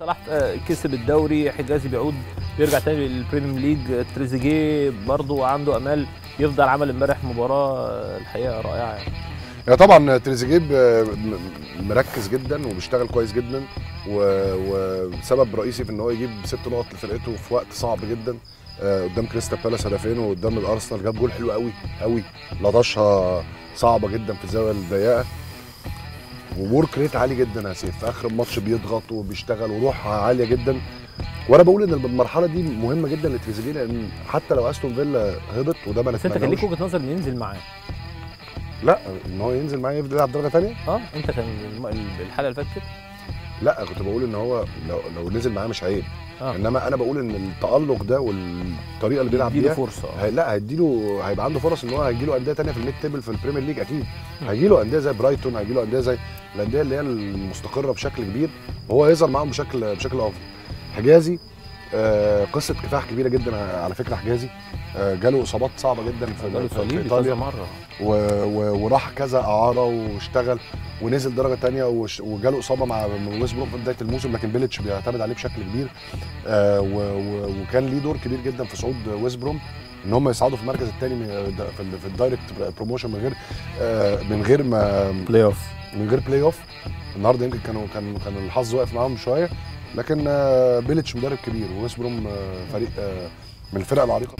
صلاح آه، كسب الدوري حجازي بيعود بيرجع تاني للبريمير ليج تريزيجيه برضه عنده امال يفضل عمل امبارح مباراه آه، الحقيقه رائعه يعني يعني طبعا تريزيجيه ب- م- مركز جدا وبيشتغل كويس جدا و- وسبب رئيسي في ان هو يجيب ست نقط لفرقته في وقت صعب جدا آه، قدام كريستال بالاس هدفين وقدام الارسنال جاب جول حلو قوي قوي لطشها صعبه جدا في الزاويه الضيقه وورك ريت عالي جدا يا سيف في اخر الماتش بيضغط وبيشتغل وروح عاليه جدا وانا بقول ان المرحله دي مهمه جدا لتريزيجيه لان حتى لو استون فيلا هبط وده ما بس انت كان نتمناهوش ليك وجهه نظر ان ينزل معاه لا ان هو ينزل معايا يفضل يلعب درجه ثانيه اه انت كان الم- الحلقه اللي فاتت كده لا كنت بقول ان هو لو لو نزل معاه مش عيب اه انما انا بقول ان التالق ده والطريقه اللي بيلعب اديله بيها فرصه آه. هي لا هيديله هيبقى عنده فرص ان هو هيجي له انديه ثانيه في الميد تيبل في البريمير ليج اكيد مم. هيجي له انديه زي برايتون هيجي له انديه زي الانديه اللي هي المستقره بشكل كبير وهو هيظهر معاهم بشكل بشكل افضل حجازي آه قصه كفاح كبيره جدا على فكره حجازي آه جاله اصابات صعبه جدا في, جاله في, في صليبي ايطاليا كذا مره و... و... وراح كذا اعاره واشتغل ونزل درجه تانية وش... وجاله اصابه مع ويست بروم في بدايه الموسم لكن بيلتش بيعتمد عليه بشكل كبير آه و... و... وكان ليه دور كبير جدا في صعود ويست بروم ان هم يصعدوا في المركز الثاني في, ال... في الدايركت بروموشن من غير آه من غير ما بلاي اوف من غير بلاي اوف النهارده يمكن كانوا كان كان الحظ واقف معاهم شويه لكن آه بيلتش مدرب كبير وويست بروم آه فريق آه من الفرق العريقه